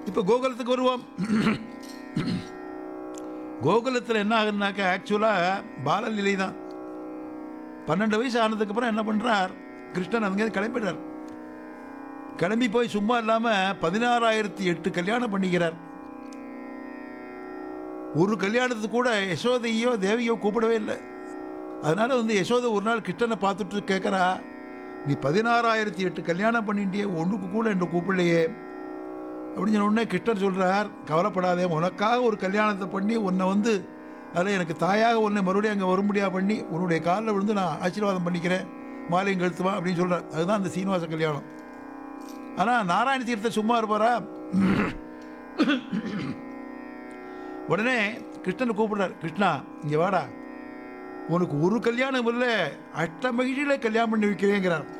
இப்போ கோகுலத்துக்கு வருவோம் கோகுலத்தில் என்ன ஆகுதுனாக்கா ஆக்சுவலாக பாலலீலை தான் பன்னெண்டு வயசு ஆனதுக்கப்புறம் என்ன பண்ணுறார் கிருஷ்ணன் அங்கேருந்து கிளம்பிடுறார் கிளம்பி போய் சும்மா இல்லாமல் பதினாறாயிரத்தி எட்டு கல்யாணம் பண்ணிக்கிறார் ஒரு கல்யாணத்துக்கு கூட யசோதையோ தேவியோ கூப்பிடவே இல்லை அதனால வந்து யசோதை ஒரு நாள் கிருஷ்ணனை பார்த்துட்டு கேட்குறா நீ பதினாறாயிரத்தி எட்டு கல்யாணம் பண்ணிட்டியே ஒன்றுக்கு கூட என்று கூப்பிடலையே அப்படின்னு சொன்ன உடனே கிருஷ்ணர் சொல்கிறார் கவலைப்படாதே உனக்காக ஒரு கல்யாணத்தை பண்ணி உன்னை வந்து அதில் எனக்கு தாயாக உன்னை மறுபடியும் அங்கே வரும்படியாக பண்ணி உன்னுடைய காலில் விழுந்து நான் ஆசீர்வாதம் பண்ணிக்கிறேன் மாலையும் கழுத்துவா அப்படின்னு சொல்கிறார் அதுதான் அந்த சீனிவாச கல்யாணம் ஆனால் நாராயண தீர்த்த சும்மா இருப்பாரா உடனே கிருஷ்ணனை கூப்பிடுறார் கிருஷ்ணா இங்கே வாடா உனக்கு ஒரு கல்யாணம் இல்லை அஷ்ட மகிழ்ச்சியில கல்யாணம் பண்ணி வைக்கிறேங்கிறார்